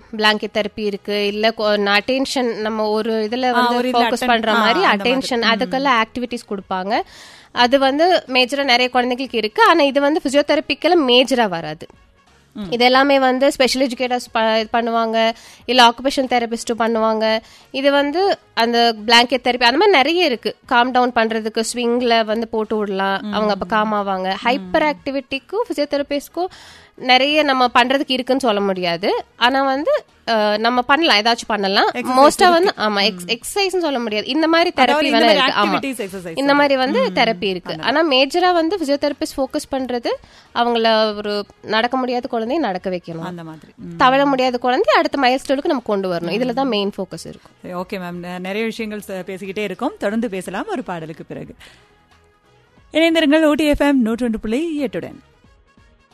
Blanket therapy இருக்கு இல்ல attention நம்ம ஒரு இதுல வந்து ஒரு இதுல ஃபோக்கஸ் attend- பண்ற ஆ, மாதிரி அந்த அட்டென்ஷன் அதுக்கெல்லாம் ஆக்டிவிட்டிஸ் கொடுப்பாங்க அது வந்து மேஜரா நிறைய குழந்தைகளுக்கு இருக்கு ஆனா இது வந்து பிசியோதெரப்பிக்கெல்லாம் மேஜரா வராது இது எல்லாமே வந்து ஸ்பெஷல் எஜுகேட்டர்ஸ் பண்ணுவாங்க இல்ல ஆக்குபேஷன் தெரபிஸ்ட்டும் பண்ணுவாங்க இது வந்து அந்த பிளாங்கெட் தெரப்பி அந்த மாதிரி நிறைய இருக்கு காம் டவுன் பண்றதுக்கு ஸ்விங்ல வந்து போட்டு விடலாம் அவங்க அப்ப காம் ஆவாங்க ஹைப்பர் ஆக்டிவிட்டிக்கும் பிசியோதெரபிஸ்ட்க்கும் நிறைய நம்ம பண்றதுக்கு இருக்குன்னு சொல்ல முடியாது ஆனா வந்து அஹ், நம்ம பண்ணலாம் ஏதாச்சும் பண்ணலாம் மோஸ்டா வந்து ஆமா எக்ஸசைஸ் சொல்ல முடியாது இந்த மாதிரி தெரப்பி இந்த வேணா மாதிரி இருக்கு ஆமா activities, exercise இந்த மாதிரி வந்து தெரப்பி இருக்கு ஆனா மேஜரா வந்து பிசியோதெரபிஸ்ட் ஃபோக்கஸ் பண்றது அவங்கள ஒரு நடக்க முடியாத குழந்தைய நடக்க வைக்கணும் அந்த மாதிரி ம். தவழ முடியாத குழந்தை அடுத்த மைல் ஸ்டோனுக்கு நம்ம கொண்டு வரணும் இதுல தான் மெயின் ஃபோக்கஸ் இருக்கும் ஓகே மேம் நிறைய விஷயங்கள் ச- பேசிக்கிட்டே இருக்கோம் தொடர்ந்து பேசலாம் ஒரு பாடலுக்கு பிறகு இணைந்திருங்கள் ஓடிஎஃப்எம் நூற்றொன்று புள்ளி எட்டுடன்